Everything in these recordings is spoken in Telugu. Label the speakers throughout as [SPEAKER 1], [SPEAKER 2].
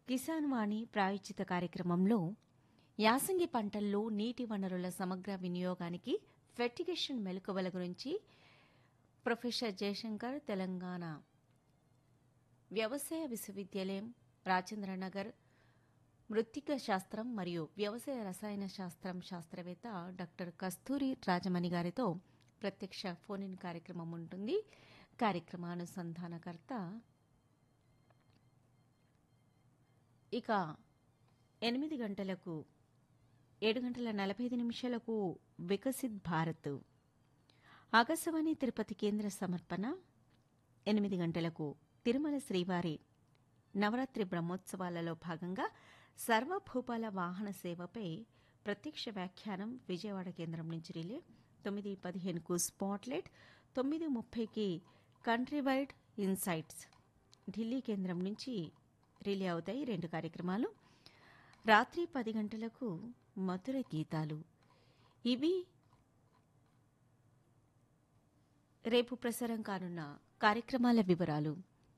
[SPEAKER 1] కిసాన్ వాణి ప్రాయోజిత కార్యక్రమంలో యాసంగి పంటల్లో నీటి వనరుల సమగ్ర వినియోగానికి ఫెర్టిగేషన్ మెలకువల గురించి ప్రొఫెసర్ జయశంకర్ తెలంగాణ వ్యవసాయ విశ్వవిద్యాలయం రాజేంద్రనగర్ మృత్తిక శాస్త్రం మరియు వ్యవసాయ రసాయన శాస్త్రం శాస్త్రవేత్త డాక్టర్ కస్తూరి రాజమణి గారితో ప్రత్యక్ష ఫోన్ ఇన్ కార్యక్రమం ఉంటుంది కార్యక్రమానుసంధానకర్త ఇక ఎనిమిది గంటలకు ఏడు గంటల నలభై ఐదు నిమిషాలకు వికసిత్ భారత్ ఆకాశవాణి తిరుపతి కేంద్ర సమర్పణ ఎనిమిది గంటలకు తిరుమల శ్రీవారి నవరాత్రి బ్రహ్మోత్సవాలలో భాగంగా సర్వభూపాల వాహన సేవపై ప్రత్యక్ష వ్యాఖ్యానం విజయవాడ కేంద్రం నుంచి రిలే తొమ్మిది పదిహేనుకు స్పాట్లైట్ తొమ్మిది ముప్పైకి కంట్రీ వైడ్ ఇన్సైట్స్ ఢిల్లీ కేంద్రం నుంచి రిలే అవుతాయి రెండు కార్యక్రమాలు రాత్రి పది గంటలకు మధుర గీతాలు ఇవి రేపు ప్రసారం కానున్న కార్యక్రమాల వివరాలు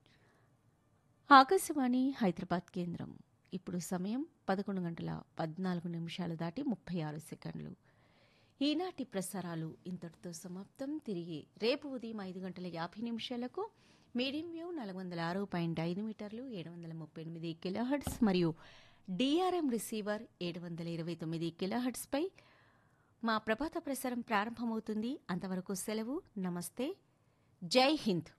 [SPEAKER 1] ఆకాశవాణి హైదరాబాద్ కేంద్రం ఇప్పుడు సమయం పదకొండు గంటల పద్నాలుగు నిమిషాలు దాటి ముప్పై ఆరు సెకండ్లు ఈనాటి ప్రసారాలు ఇంతటితో సమాప్తం తిరిగి రేపు ఉదయం ఐదు గంటల యాభై నిమిషాలకు మీడియం వ్యూ నాలుగు వందల ఆరు పాయింట్ ఐదు మీటర్లు ఏడు వందల ముప్పై ఎనిమిది కిలోహర్ట్స్ మరియు డిఆర్ఎం రిసీవర్ ఏడు వందల ఇరవై తొమ్మిది కిలోహర్ట్స్పై మా ప్రభాత ప్రసారం ప్రారంభమవుతుంది అంతవరకు సెలవు నమస్తే జై హింద్